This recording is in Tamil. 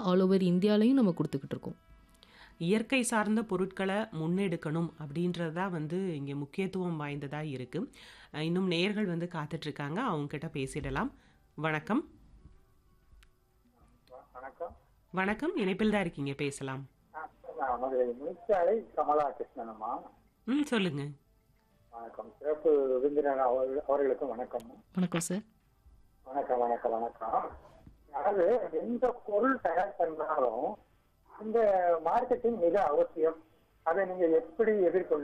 ஆல் ஓவர் இந்தியாலயும் நம்ம குடுத்துக்கிட்டு இருக்கோம். இயற்கை சார்ந்த பொருட்கள முன்னெடுக்கணும் அப்படின்றது தான் வந்து இங்க முக்கியத்துவம் வாய்ந்ததா இருக்கு. அ இன்னும் நேயர்கள் வந்து காத்துட்டு இருக்காங்க. அவங்க கிட்ட பேசிடலாம். வணக்கம். வணக்கம். வணக்கம். இணைப்பில் தான் இருக்கீங்க. பேசலாம். ஆ, நான் மதுரை முனிச்சாலை கமலா கிருஷ்ணனம்மா. ம். சொல்லுங்க. வணக்கம். சிறப்பு விருந்தினர் அவர்கள் அவர்களுக்கும் வணக்கம். வணக்கம் சார். வணக்கம், வணக்கம், வணக்கம். அதாவது எந்த பொருள் தயார் பண்ணாலும் இந்த மார்க்கெட்டிங் மிக அவசியம். அதை நீங்க எப்படி எதிர்கொள்ள